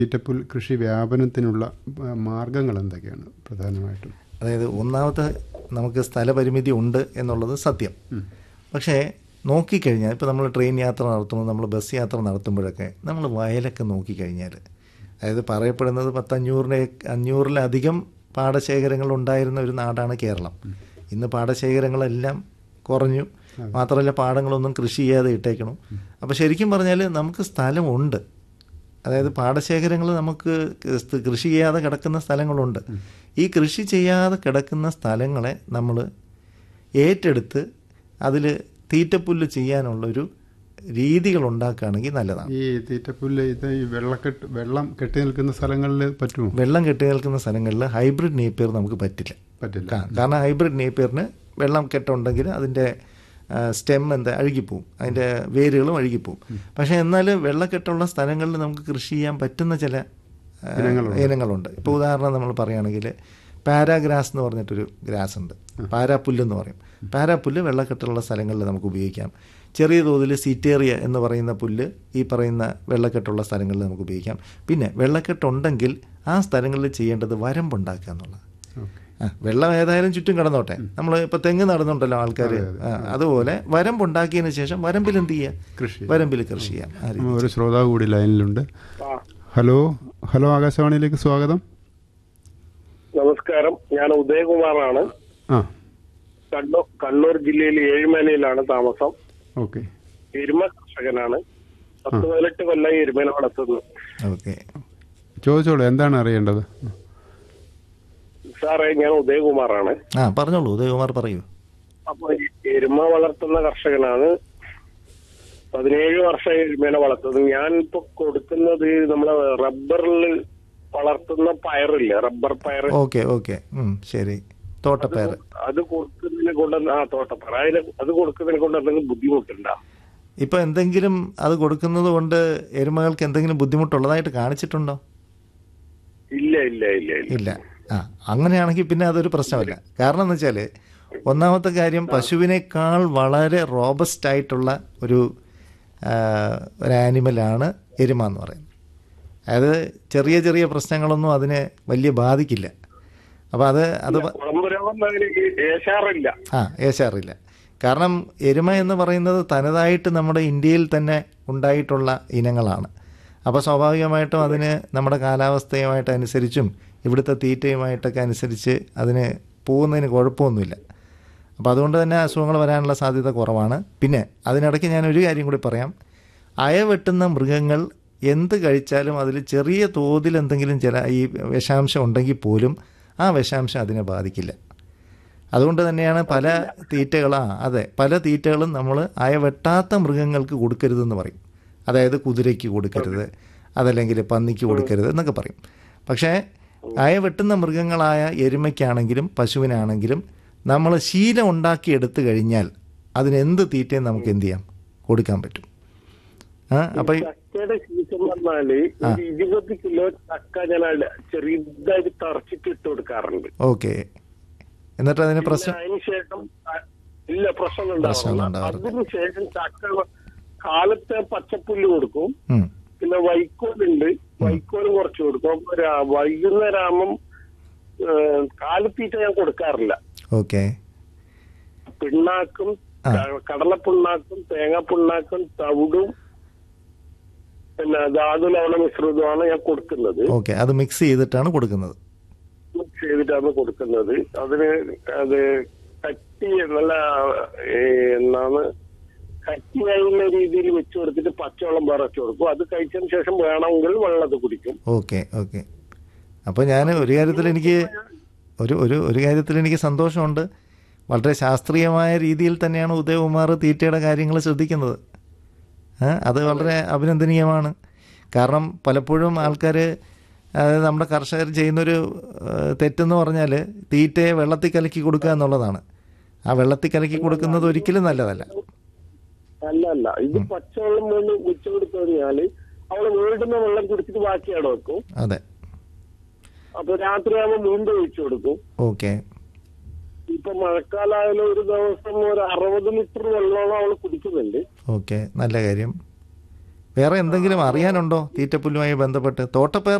തീറ്റപ്പുൽ കൃഷി വ്യാപനത്തിനുള്ള ആ, മാർഗങ്ങൾ എന്തൊക്കെയാണ് പ്രധാനമായിട്ടും അതായത് ഒന്നാമത്തെ നമുക്ക് സ്ഥലപരിമിതി ഉണ്ട് എന്നുള്ളത് സത്യം പക്ഷേ നോക്കിക്കഴിഞ്ഞാൽ ഇപ്പോൾ നമ്മൾ ട്രെയിൻ യാത്ര നടത്തുമ്പോൾ നമ്മൾ ബസ് യാത്ര നടത്തുമ്പോഴൊക്കെ നമ്മൾ വയലൊക്കെ നോക്കിക്കഴിഞ്ഞാൽ അതായത് പറയപ്പെടുന്നത് പത്തഞ്ഞൂറിനെ അഞ്ഞൂറിലധികം പാടശേഖരങ്ങൾ ഉണ്ടായിരുന്ന ഒരു നാടാണ് കേരളം ഇന്ന് പാടശേഖരങ്ങളെല്ലാം കുറഞ്ഞു മാത്രമല്ല പാടങ്ങളൊന്നും കൃഷി ചെയ്യാതെ ഇട്ടേക്കണം അപ്പോൾ ശരിക്കും പറഞ്ഞാൽ നമുക്ക് സ്ഥലമുണ്ട് അതായത് പാടശേഖരങ്ങൾ നമുക്ക് സ് കൃഷി ചെയ്യാതെ കിടക്കുന്ന സ്ഥലങ്ങളുണ്ട് ഈ കൃഷി ചെയ്യാതെ കിടക്കുന്ന സ്ഥലങ്ങളെ നമ്മൾ ഏറ്റെടുത്ത് അതിൽ തീറ്റപ്പുല്ല് ചെയ്യാനുള്ളൊരു രീതികൾ ഉണ്ടാക്കുകയാണെങ്കിൽ നല്ലതാണ് ഈ തീറ്റപ്പുല്ല് ഇത് ഈ വെള്ളക്കെട്ട് വെള്ളം കെട്ടി നിൽക്കുന്ന സ്ഥലങ്ങളിൽ പറ്റുമോ വെള്ളം കെട്ടി നിൽക്കുന്ന സ്ഥലങ്ങളിൽ ഹൈബ്രിഡ് നേപ്പിയർ നമുക്ക് പറ്റില്ല പറ്റില്ല കാ- കാരണം ഹൈബ്രിഡ് നേപ്പിയറിന് വെള്ളം കെട്ടുണ്ടെങ്കിൽ അതിൻ്റെ സ്റ്റെം എന്താ അഴുകിപ്പോവും അതിൻ്റെ വേരുകളും അഴുകിപ്പോവും പക്ഷേ എന്നാൽ വെള്ളക്കെട്ടുള്ള സ്ഥലങ്ങളിൽ നമുക്ക് കൃഷി ചെയ്യാൻ പറ്റുന്ന ചില ആ, ഇനങ്ങളുണ്ട് ഇപ്പോൾ ഉദാഹരണം നമ്മൾ പറയുകയാണെങ്കിൽ പാരാഗ്രാസ് എന്ന് പറഞ്ഞിട്ടൊരു ഗ്രാസ് ഉണ്ട് പാരാപ്പുല്ല് എന്ന് പറയും പാരാപ്പുല്ല് വെള്ളക്കെട്ടുള്ള സ്ഥലങ്ങളിൽ നമുക്ക് ഉപയോഗിക്കാം ചെറിയ തോതിൽ സീറ്റേറിയ എന്ന് പറയുന്ന പുല്ല് ഈ പറയുന്ന വെള്ളക്കെട്ടുള്ള സ്ഥലങ്ങളിൽ നമുക്ക് ഉപയോഗിക്കാം പിന്നെ വെള്ളക്കെട്ടുണ്ടെങ്കിൽ ആ സ്ഥലങ്ങളിൽ ചെയ്യേണ്ടത് വരമ്പുണ്ടാക്കുക എന്നുള്ളത് ഓക്കെ ആ, വെള്ളം ഏതായാലും ചുറ്റും കിടന്നോട്ടെ നമ്മൾ ഇപ്പൊ തെങ്ങ് നടന്നുണ്ടല്ലോ ആൾക്കാർ അതുപോലെ വരമ്പുണ്ടാക്കിയതിന് ശേഷം വരമ്പിൽ എന്ത് കൃഷി ചെയ്യുക വരമ്പിൽ കൃഷി ചെയ്യാം ആ രീതി. ഒരു ശ്രോതാവ് കൂടി ലൈനിലുണ്ട് ഹലോ ഹലോ ആകാശവാണിയിലേക്ക് സ്വാഗതം നമസ്കാരം ഞാൻ ഉദയകുമാറാണ് ആ കണ്ണൂർ കണ്ണൂർ ജില്ലയിൽ ഏഴുമേനയിലാണ് താമസം ഓക്കെ എരുമ കർഷകനാണ് പത്ത് പതിനെട്ട് കൊല്ലം എരുമേന വളർത്തുന്നു ഓക്കെ ചോദിച്ചോളൂ എന്താണ് അറിയേണ്ടത് സാറേ ഞാൻ ഉദയകുമാറാണ് ആ പറഞ്ഞോളൂ ഉദയകുമാർ പറയൂ അപ്പൊ ഈ എരുമ വളർത്തുന്ന കർഷകനാണ് പതിനേഴ് വർഷം എരുമേനെ വളർത്തുന്നത് ഞാൻ ഇപ്പൊ കൊടുക്കുന്നത് നമ്മളെ റബ്ബറിൽ വളർത്തുന്ന പയറില്ലേ റബ്ബർ പയർ ഓക്കെ ഓക്കെ ഉം, ശരി തോട്ടപ്പയർ അത് കൊടുക്കുന്നതിനെ കൊണ്ട് ആ തോട്ടപ്പയർ അതിന് അത് കൊടുക്കുന്നതിനെ കൊണ്ട് എന്തെങ്കിലും ബുദ്ധിമുട്ടുണ്ടോ ഇപ്പൊ എന്തെങ്കിലും അത് കൊടുക്കുന്നത് കൊണ്ട് എരുമകൾക്ക് എന്തെങ്കിലും ബുദ്ധിമുട്ടുള്ളതായിട്ട് കാണിച്ചിട്ടുണ്ടോ ഇല്ല ഇല്ല ഇല്ല ഇല്ല ഇല്ല ആ അങ്ങനെയാണെങ്കിൽ പിന്നെ അതൊരു പ്രശ്നമല്ല കാരണം എന്ന് വെച്ചാൽ ഒന്നാമത്തെ കാര്യം പശുവിനേക്കാൾ വളരെ റോബസ്റ്റ് ആയിട്ടുള്ള ഒരു ആ, ഒരു ആനിമലാണ് എരുമ എന്ന് പറയുന്നത് അതായത് ചെറിയ ചെറിയ പ്രശ്നങ്ങളൊന്നും അതിനെ വലിയ ബാധിക്കില്ല അപ്പോൾ അത് അത് പ- കുളമ്പ് രോഗം അതിന് ഏശാറില്ല ആ ഏശാറില്ല കാരണം എരുമ എന്ന് പറയുന്നത് തനതായിട്ട് നമ്മുടെ ഇന്ത്യയിൽ തന്നെ ഉണ്ടായിട്ടുള്ള ഇനങ്ങളാണ് അപ്പോൾ സ്വാഭാവികമായിട്ടും അതിന് നമ്മുടെ കാലാവസ്ഥയുമായിട്ട് അനുസരിച്ചും ഇവിടുത്തെ തീറ്റയുമായിട്ടൊക്കെ അനുസരിച്ച് അതിന് പോകുന്നതിന് കുഴപ്പമൊന്നുമില്ല അപ്പോൾ അതുകൊണ്ട് തന്നെ അസുഖങ്ങൾ വരാനുള്ള സാധ്യത കുറവാണ് പിന്നെ അതിനിടയ്ക്ക് ഞാൻ ഒരു കാര്യം കൂടി പറയാം അയവെട്ടുന്ന മൃഗങ്ങൾ എന്ത് കഴിച്ചാലും അതിൽ ചെറിയ തോതിൽ എന്തെങ്കിലും ചില ഈ വിഷാംശം ഉണ്ടെങ്കിൽ പോലും ആ വിഷാംശം അതിനെ ബാധിക്കില്ല അതുകൊണ്ട് തന്നെയാണ് പല തീറ്റകളാ അതെ പല തീറ്റകളും നമ്മൾ അയവെട്ടാത്ത മൃഗങ്ങൾക്ക് കൊടുക്കരുതെന്ന് പറയും അതായത് കുതിരയ്ക്ക് കൊടുക്കരുത് അതല്ലെങ്കിൽ പന്നിക്ക് കൊടുക്കരുത് എന്നൊക്കെ പറയും പക്ഷേ അയവെട്ടുന്ന മൃഗങ്ങളായ എരുമയ്ക്കാണെങ്കിലും പശുവിനാണെങ്കിലും നമ്മൾ ശീലം ഉണ്ടാക്കി എടുത്തു കഴിഞ്ഞാൽ അതിനെന്ത് തീറ്റയും നമുക്ക് എന്ത് ചെയ്യാം കൊടുക്കാൻ പറ്റും ആ അപ്പം ചക്കയുടെ സീസൺ വന്നാല് ഒരു ഇരുപത് കിലോ ചക്ക ഞാൻ അട- ചെറുതായിട്ട് തറച്ചിട്ട് ഇട്ട് കൊടുക്കാറുണ്ട് ഓക്കെ എന്നിട്ട് അതിന് പ്രശ്നം അതിന് ശേഷം അ- ഇല്ല പ്രശ്നം പ്രശ്നമൊന്നും ഉണ്ടാവില്ല ഉണ്ടാവാറില്ല. അതിന് ശേഷം ചക്ക കാലത്തെ പച്ചപ്പുല്ല് കൊടുക്കും ഉം. പിന്നെ വൈക്കോലുണ്ട് വൈക്കോലും കുറച്ച് കൊടുക്കും അപ്പൊ രാ- വൈകുന്നേരം ആകുമ്പം ഏഹ്, കാലിത്തീറ്റ ഞാൻ കൊടുക്കാറില്ല ഓക്കെ പിണ്ണാക്കും ആ. ക- കടലപ്പിണ്ണാക്കും തേങ്ങാപ്പിണ്ണാക്കും തവിടും പിന്നെ ധാതു ലവണ മിശ്രിതമാണ് ഞാൻ കൊടുക്കുന്നത് ഓക്കെ അത് മിക്സ് ചെയ്തിട്ടാണ് കൊടുക്കുന്നത് മിക്സ് ചെയ്തിട്ടാണ് കൊടുക്കുന്നത് അതിന് അത് കട്ടി നല്ല ഏ, എന്താണ് കട്ടിയായുള്ള രീതിയിൽ വെച്ച് കൊടുത്തിട്ട് പച്ചവെള്ളം പറച്ചു കൊടുക്കും അത് കഴിച്ചതിന് ശേഷം വേണമെങ്കിൽ വെള്ളം അത് കുടിക്കും ഓക്കെ ഓക്കെ അപ്പോൾ ഞാൻ ഒരു കാര്യത്തിൽ എനിക്ക് ഒരു ഒരു ഒരു കാര്യത്തിൽ എനിക്ക് സന്തോഷമുണ്ട് വളരെ ശാസ്ത്രീയമായ രീതിയിൽ തന്നെയാണ് ഉദയകുമാർ തീറ്റയുടെ കാര്യങ്ങൾ ശ്രദ്ധിക്കുന്നത് ഏ, അത് വളരെ അഭിനന്ദനീയമാണ് കാരണം പലപ്പോഴും ആൾക്കാർ അതായത് നമ്മുടെ കർഷകർ ചെയ്യുന്നൊരു ഏ, തെറ്റെന്ന് പറഞ്ഞാൽ തീറ്റയെ വെള്ളത്തിൽ കലക്കി കൊടുക്കുക എന്നുള്ളതാണ് ആ വെള്ളത്തിൽ കലക്കി കൊടുക്കുന്നത് ഒരിക്കലും നല്ലതല്ല അല്ല അല്ല ഇത് പച്ചവെള്ളം വീണ്ടും വെച്ച് കൊടുത്തു കഴിഞ്ഞാല് അവള് വീണ്ടുന്ന വെള്ളം കുടിച്ചിട്ട് ബാക്കി അവിടെ വെക്കും അതെ അപ്പൊ രാത്രിയാകുമ്പോൾ വീണ്ടും ഒഴിച്ചു കൊടുക്കും ഓക്കെ ഇപ്പൊ മഴക്കാലമായാലും ഒരു ദിവസം ഒരു അറുപത് ലിറ്റർ വെള്ളമോളം അവള് കുടിക്കുന്നുണ്ട് ഓക്കെ നല്ല കാര്യം വേറെ എന്തെങ്കിലും അറിയാനുണ്ടോ തീറ്റപ്പുല്ലുമായി ബന്ധപ്പെട്ട് തോട്ടപ്പയർ